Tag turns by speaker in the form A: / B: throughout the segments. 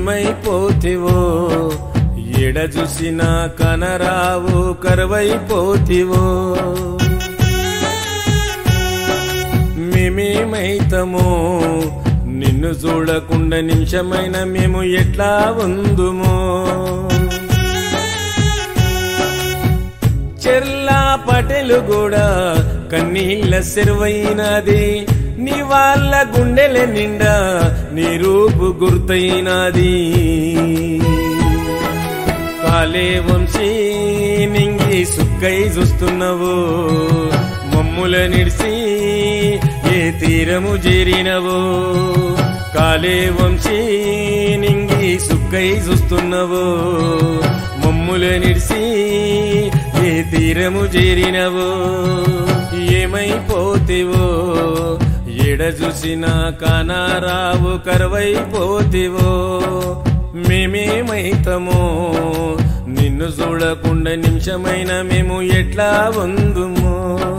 A: ఏమైపోతివో ఎడ చూసిన కనరావు కరువైపోతివో మేమేమైతమో నిన్ను చూడకుండా నిమిషమైన మేము ఎట్లా ఉందుమో చెర్లా పటేలు కూడా కన్నీళ్ళ సెరువైనది నీ వాళ్ళ గుండెల నిండా నీ రూపు గుర్తయినది కాలే వంశీ నింగి సుక్కై చూస్తున్నావు మమ్ముల నిడిసి ఏ తీరము చేరినవు కాలే వంశీ నింగి సుక్కై చూస్తున్నావు మమ్ముల నిడిసి ఏ తీరము చేరినవు ఏమైపోతివో ఎడ చూసిన కానారావు కరువైపోతివో మేమేమైతమో నిన్ను చూడకుండా నిమిషమైన మేము ఎట్లా ఉందుమో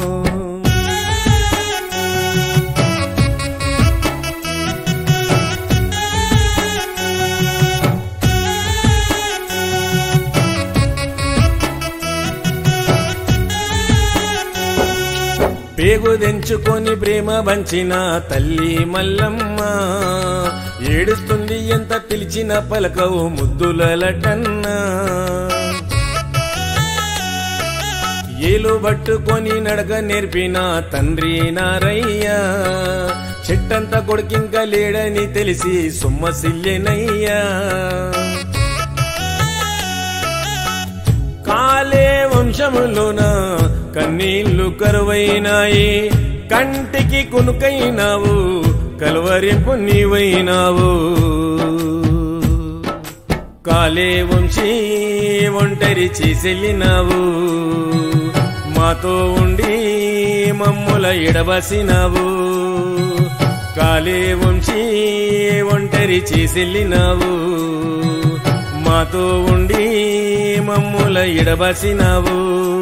A: పేగు తెంచుకొని ప్రేమ పంచిన తల్లి మల్లమ్మ ఏడుస్తుంది ఎంత పిలిచిన పలకవు ముద్దుల లటన్నా ఏలు పట్టుకొని నడక నేర్పిన తండ్రి నారయ్య చెట్టంతా కొడుకింక లేడని తెలిసి సొమ్మసిల్లెనయ్యా కాలే వంశములోన కన్నీళ్లు కరువైనాయి కంటికి కునుకైనావు కలవరింపు నీవైనావు కాలే వంశీ ఒంటరి చేసెళ్ళినావు మాతో ఉండి మమ్ముల ఎడబసినావు కాలే వంశీ ఒంటరి చేసెళ్ళినావు మాతో ఉండి మమ్ముల ఎడబసినావు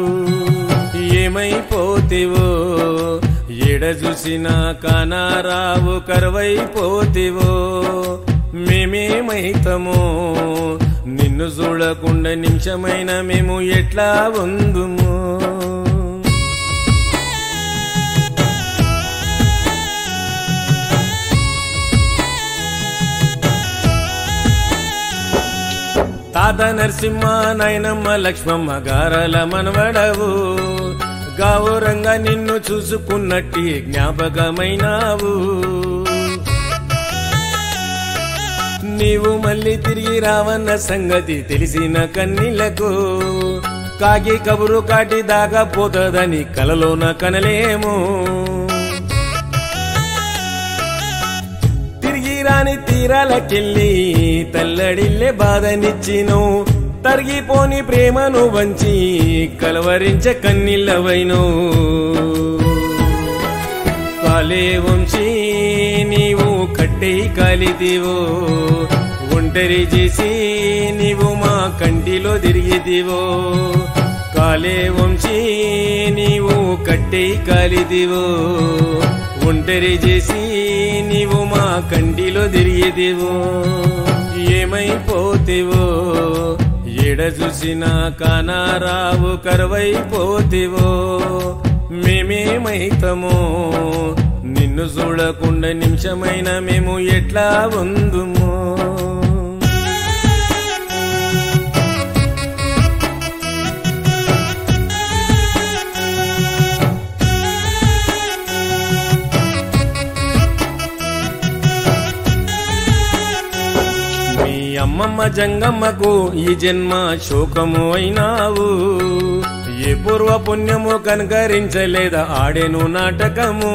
A: ఏమైపోతివో ఎడ చూసిన కానారావు కరువైపోతివో మేమేమైతమో నిన్ను చూడకుండా నిమిషమైన మేము ఎట్లా ఉందుమో తాత నరసింహ నాయనమ్మ లక్ష్మమ్మ గారల మనవడవు గావురంగా నిన్ను చూసుకున్నట్టి జ్ఞాపకమైనావు నీవు మళ్ళీ తిరిగి రావన్న సంగతి తెలిసిన కన్నీళ్లకు కాగి కబురు కాటి దాకా పోతదని కలలోన కనలేము తిరిగి రాని తీరాలకెళ్ళి తల్లడిల్లే బాధనిచ్చిను తరిగిపోని ప్రేమను వంచి కలవరించ కన్నీళ్ళవైను కాలే వంశీ నీవు కట్టె కాలిదివో ఒంటరి చేసి నీవు మా కంటిలో తిరిగిదివో కాలే వంశీ నీవు కట్టె కాలిదివో ఒంటరి చేసి నీవు మా కంటిలో తిరిగిదివో ఏమైపోతివో ఎడ చూసిన కానారావు కరువైపోతివో మేమేమైతమో నిన్ను చూడకుండా నిమిషమైన మేము ఎట్లా ఉందుమో మీ అమ్మమ్మ జంగమ్మకు ఈ జన్మ శోకము అయినావు ఏ పూర్వ పుణ్యము కనకరించలేదా ఆడెను నాటకము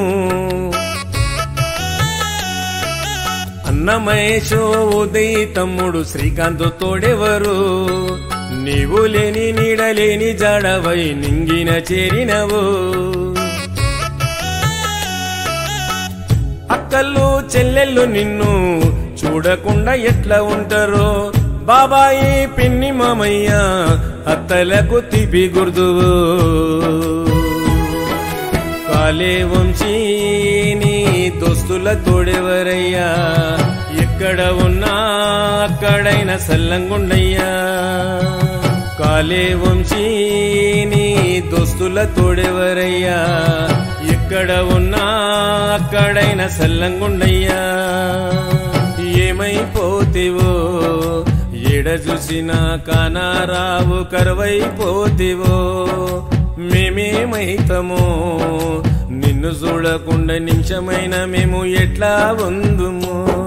A: అన్నమహేశో ఉదయ్ తమ్ముడు శ్రీకాంత్ తోడెవరు నీవు లేని నీడలేని జాడవై నింగిన చేరినవు అక్కలు చెల్లెళ్ళు నిన్ను చూడకుండా ఎట్లా ఉంటారో బాబాయి పిన్ని మామయ్య అత్తలకు తిపి గుర్దువు కాలే వంశీ నీ దోస్తుల తోడెవరయ్యా ఎక్కడ ఉన్నా అక్కడైన సల్లంగుండయ్యా కాలే వంశీ నీ దోస్తుల తోడెవరయ్యా ఎక్కడ ఉన్నా అక్కడైన సల్లంగుండయ్యా ఏమైపోతివో ఎడ చూసినా కానారావు కరువైపోతివో మేమేమైతమో నిన్ను చూడకుండా నిమిషమైన మేము ఎట్లా ఉందుము